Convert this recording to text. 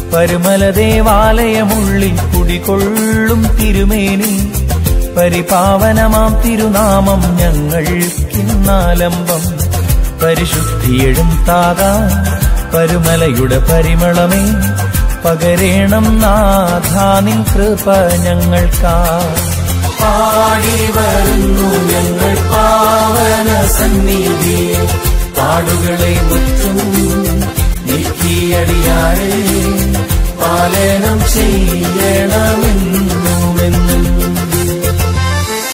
പരുമല ദേവാലയമുള്ളിൽ കുടികൊള്ളും തിരുമേനി പരിപാവനമാം തിരുനാമം ഞങ്ങൾക്കിന്നാലംബം പരിശുദ്ധിയെഴും താതാ പരുമലയുടെ പരിമളമേ പകരേണം നാഥാ നിൻ കൃപ ഞങ്ങൾക്കാ പാടി വരുന്നു ഞങ്ങൾ പാവന സന്നിധി പാടുകളെ മുറ്റും നീക്കിയടിയാരെ പാലനം ചെയ്യണമേ